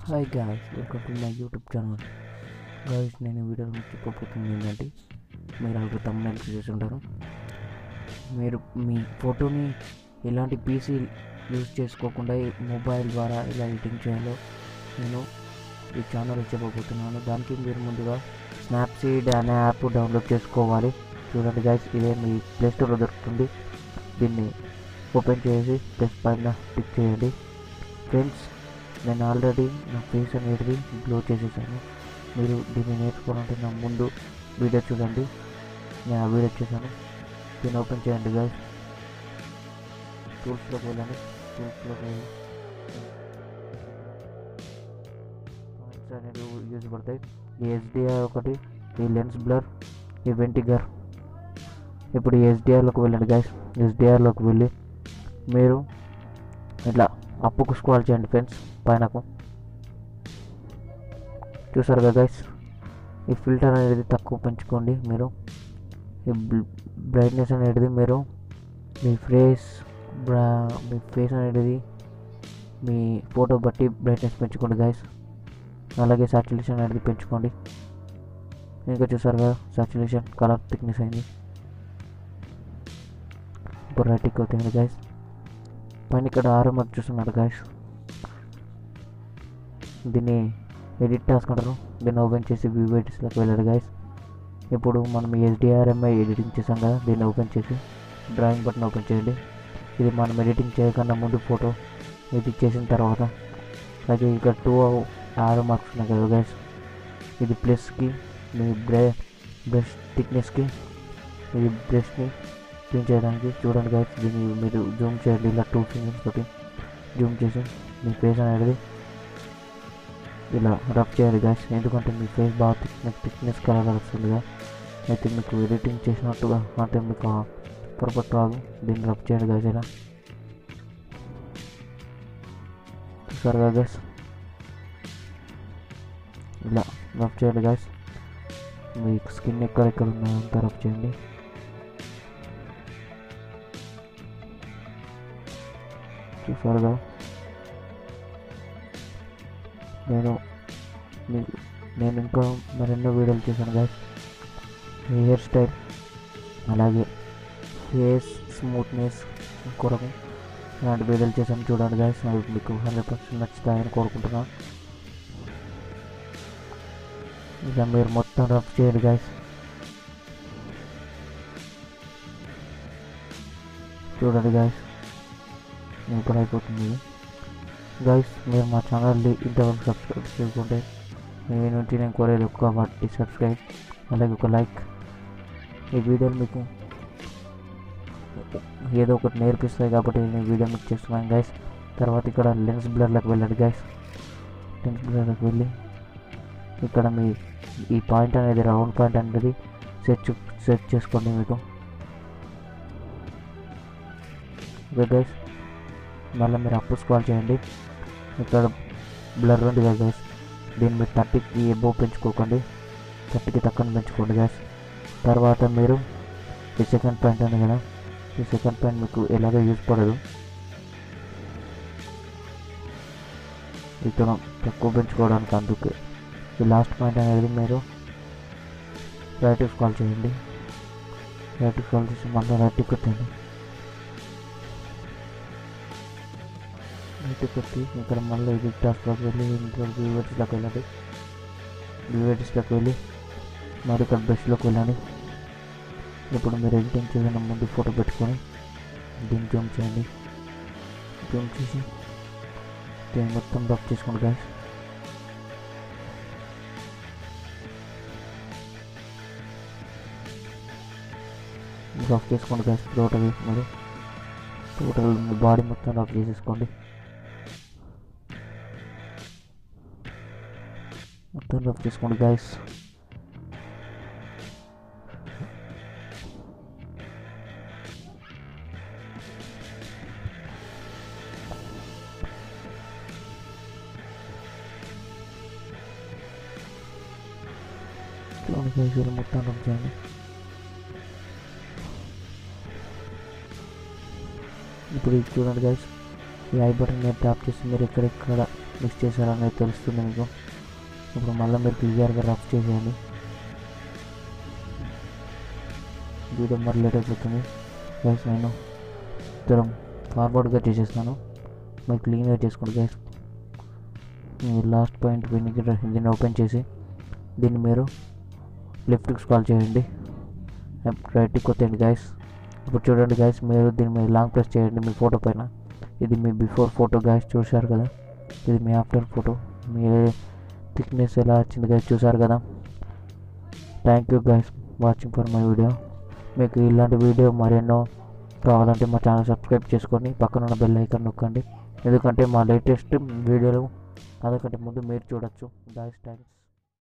hi guys welcome to my YouTube channel guys నేను video చెప్పబోతుంది ఏంటంటే మీరు ఆల్రెడీ తమిళ చూసి ఉంటారు మీరు మీ ఫోటోని ఎలాంటి పీసీ యూజ్ చేసుకోకుండా ఈ మొబైల్ ద్వారా ఎలా ఎడిటింగ్ చేయాలో నేను ఈ ఛానల్ చెప్పబోతున్నాను దానికి మీరు ముందుగా స్నాప్సీడ్ అనే యాప్ డౌన్లోడ్ చేసుకోవాలి చూడండి గాయస్ ఇదే మీ ప్లే స్టోర్లో దొరుకుతుంది దీన్ని ఓపెన్ చేసి ప్లస్ పైన క్లిక్ చేయండి ఫ్రెండ్స్ నేను ఆల్రెడీ నా ఫేస్ అనేది గ్లో చేసేసాను మీరు దీన్ని నేర్చుకోవాలంటే నా ముందు వీడియో చూడండి నేను ఆ వీడియో చేశాను దీన్ని ఓపెన్ చేయండి గాయస్ టూల్స్లోకి వెళ్ళండి టూల్స్లోకి వెళ్ళి పాయింట్స్ అనేది యూజ్ పడతాయి ఈ ఎస్డిఆర్ ఒకటి ఈ లెన్స్ బ్లర్ ఈ వెంటిగర్ ఇప్పుడు ఈ ఎస్డిఆర్లోకి వెళ్ళండి గాయస్ ఎస్డిఆర్లోకి వెళ్ళి మీరు ఇట్లా అప్పుకు స్క్రాల్ చేయండి ఫ్రెండ్స్ పైనకు చూసారు కదా గైస్ ఈ ఫిల్టర్ అనేది తక్కువ పెంచుకోండి మీరు ఈ బ్రైట్నెస్ అనేది మీరు మీ ఫేస్ బ్రా మీ ఫేస్ అనేది మీ ఫోటో బట్టి బ్రైట్నెస్ పెంచుకోండి గైస్ అలాగే సాచులేషన్ అనేది పెంచుకోండి ఇంకా చూసారు కదా సాచులేషన్ కలర్ థిక్నెస్ అయింది ఇప్పుడు రైట్ అవుతుంది గైస్ పైన ఇక్కడ ఆరో మార్క్ చూస్తున్నారు గాయస్ దీన్ని ఎడిట్ టాస్క్ అంటారు దీన్ని ఓపెన్ చేసి వ్యూ ఎడిట్స్లోకి వెళ్ళాడు గాయస్ ఇప్పుడు మనం ఎస్డిఆర్ఎంఐ ఎడిటింగ్ చేసాం కదా దీన్ని ఓపెన్ చేసి డ్రాయింగ్ బటన్ ఓపెన్ చేయండి ఇది మనం ఎడిటింగ్ చేయకుండా ముందు ఫోటో ఎడిట్ చేసిన తర్వాత అలాగే ఇక్కడ టూ ఆరో మార్క్స్ ఉన్నాయి కదా గాయస్ ఇది ప్లస్కి మీ బ్రే బ్రష్ థిక్నెస్కి ఇది బ్రష్ని క్లీన్ చేయడానికి చూడండి గైస్ దీన్ని మీరు జూమ్ చేయండి ఇలా టూ ఫింగర్స్ తోటి జూమ్ చేసి మీ ఫేస్ అనేది ఇలా రబ్ చేయాలి గైస్ ఎందుకంటే మీ ఫేస్ బాగా థిక్నెస్ థిక్నెస్ కలర్ వస్తుందిగా అయితే మీకు ఎడిటింగ్ చేసినట్టుగా అంటే మీకు పొరపాటు రాదు దీన్ని రబ్ చేయండి గైస్ ఇలా చూసారుగా గైస్ ఇలా రబ్ చేయండి గైస్ మీ స్కిన్ ఎక్కడెక్కడ ఉన్నాయో అంతా రబ్ చేయండి చూసారుగా నేను మీకు నేను ఇంకా మరెన్నో వీడియోలు చేశాను గాయస్ మీ హెయిర్ స్టైల్ అలాగే ఫేస్ స్మూత్నెస్ కొరకు ఇలాంటి వీడియోలు చేశాను చూడండి గాయస్ అవి మీకు హండ్రెడ్ పర్సెంట్ నచ్చుతాయని కోరుకుంటున్నాను ఇలా మీరు మొత్తం రఫ్ చేయండి గాయస్ చూడండి గాయస్ ఇప్పుడు అయిపోతుంది గైస్ మీరు మా ఛానల్ని ఇంతవరకు సబ్స్క్రైబ్ చేసుకుంటే మీ నుంచి నేను కోరేది ఒక్క వాటి సబ్స్క్రైబ్ అలాగే ఒక లైక్ ఈ వీడియోలు మీకు ఏదో ఒకటి నేర్పిస్తాయి కాబట్టి నేను వీడియో మీకు చేస్తున్నాను గైస్ తర్వాత ఇక్కడ లెన్స్ బ్లర్లకు వెళ్ళండి గైస్ లెన్స్ బ్లర్లకు వెళ్ళి ఇక్కడ మీ ఈ పాయింట్ అనేది రౌండ్ పాయింట్ అనేది సెట్ సెట్ చేసుకోండి మీకు ఓకే గైస్ మళ్ళీ మీరు అప్పు స్క్రాల్ చేయండి ఇక్కడ బ్లర్ ఉంది కదా గ్యాస్ దీన్ని మీరు థర్టీకి ఎబో పెంచుకోకండి థర్టీకి తక్కువ పెంచుకోండి గ్యాస్ తర్వాత మీరు ఈ సెకండ్ పాయింట్ ఉంది కదా ఈ సెకండ్ పాయింట్ మీకు ఎలాగో యూజ్ పడదు ఇక్కడ తక్కువ పెంచుకోవడానికి అందుకే ఈ లాస్ట్ పాయింట్ అనేది మీరు రైట్ స్క్రాల్ చేయండి రైట్ స్క్రాల్ చేసి మళ్ళీ రైట్ కొట్టండి ఇటు కొట్టి ఇక్కడ మళ్ళీ ఇది టాస్క్లోకి వెళ్ళి ఇంట్లో వ్యూవర్స్లోకి వెళ్ళండి వ్యూవర్స్లోకి వెళ్ళి మరి ఇక్కడ బ్రష్లోకి వెళ్ళండి ఇప్పుడు మీరు ఎడిటింగ్ చేసిన ముందు ఫోటో పెట్టుకొని దీన్ని జూమ్ చేయండి జూమ్ చేసి దీన్ని మొత్తం రఫ్ చేసుకోండి గ్యాస్ రఫ్ చేసుకోండి గ్యాస్ టోటల్ మరి టోటల్ మీ బాడీ మొత్తం రఫ్ చేసేసుకోండి మొత్తం రఫ్ చేసుకోండి గాయస్ చూడండి గైస్ ఇలా మొత్తం రఫ్ చేయండి ఇప్పుడు ఇది చూడండి గైస్ ఈ ఐ బటన్ మీద ట్యాప్ చేసి మీరు ఎక్కడెక్కడ మిస్ చేశారనేది తెలుస్తుంది మీకు ఇప్పుడు మళ్ళీ మీరు క్లియర్గా రఫ్ చేసేయండి వీడియో మరి లేట్ అయిపోతుంది గైస్ నేను దూరం ఫార్వర్డ్గా చేసేస్తాను మీరు క్లీన్గా చేసుకోండి గైస్ లాస్ట్ పాయింట్ దీనికి దీన్ని ఓపెన్ చేసి దీన్ని మీరు లెఫ్ట్కి స్కాల్ చేయండి రైట్కి కొట్టండి గైస్ ఇప్పుడు చూడండి గైస్ మీరు దీని మీద లాంగ్ ప్రెస్ చేయండి మీ ఫోటో పైన ఇది మీ బిఫోర్ ఫోటో గైస్ చూశారు కదా ఇది మీ ఆఫ్టర్ ఫోటో మీ థిక్నెస్ ఎలా వచ్చింది గైస్ చూసారు కదా thank you guys watching for my video మీకు ఇలాంటి వీడియో మరెన్నో కావాలంటే మా ఛానల్ సబ్స్క్రైబ్ చేసుకొని పక్కన ఉన్న బెల్ ఐకాన్ నొక్కండి ఎందుకంటే మా లేటెస్ట్ వీడియోలు అదొకటి ముందు మీరు చూడొచ్చు గాయస్ థ్యాంక్స్